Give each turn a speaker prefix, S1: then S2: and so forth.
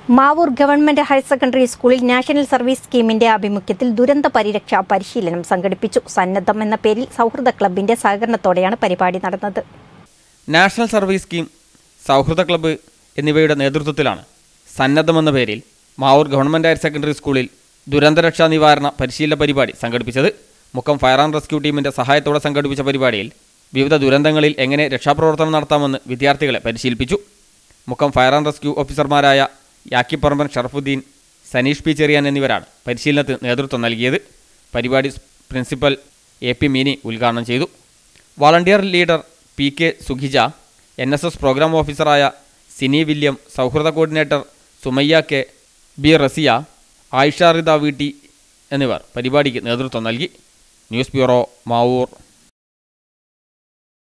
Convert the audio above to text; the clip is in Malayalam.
S1: മാവൂർ ഗവൺമെന്റ് ഹയർ സെക്കൻഡറി സ്കൂളിൽ നാഷണൽ സർവീസ് സ്കീമിന്റെ ആഭിമുഖ്യത്തിൽ ദുരന്ത പരിരക്ഷാ പരിശീലനം സംഘടിപ്പിച്ചു സന്നദ്ധം എന്ന പേരിൽ സൗഹൃദ ക്ലബിന്റെ സഹകരണത്തോടെയാണ് പരിപാടി നടന്നത്
S2: നാഷണൽ സർവീസ് സ്കീം സൗഹൃദ ക്ലബ്ബ് എന്നിവയുടെ നേതൃത്വത്തിലാണ് സന്നദ്ധമെന്ന പേരിൽ മാവൂർ ഗവൺമെൻറ് ഹയർ സെക്കൻഡറി സ്കൂളിൽ ദുരന്തരക്ഷാ നിവാരണ പരിശീലന പരിപാടി സംഘടിപ്പിച്ചത് മുക്കം ഫയർ ആൻഡ് റെസ്ക്യൂ ടീമിന്റെ സഹായത്തോടെ സംഘടിപ്പിച്ച പരിപാടിയിൽ വിവിധ ദുരന്തങ്ങളിൽ എങ്ങനെ രക്ഷാപ്രവർത്തനം നടത്താമെന്ന് വിദ്യാർത്ഥികളെ പരിശീലിപ്പിച്ചു മുക്കം ഫയർ ആൻഡ് റെസ്ക്യൂ ഓഫീസർമാരായ യാക്കിപ്പറമ്പൻ ഷറഫുദ്ദീൻ സനീഷ് പി ചെറിയാൻ എന്നിവരാണ് പരിശീലനത്തിന് നേതൃത്വം നൽകിയത് പരിപാടി പ്രിൻസിപ്പൽ എ പി മീനി ഉദ്ഘാടനം ചെയ്തു volunteer leader P K Sukhija N S S programme ഓഫീസറായ സിനി വില്യം സൗഹൃദ coordinator Sumayya K B Raziya Ayisha Rida വീട്ടി എന്നിവർ പരിപാടിക്ക് നേതൃത്വം നൽകി ന്യൂസ് ബ്യൂറോ മാവൂർ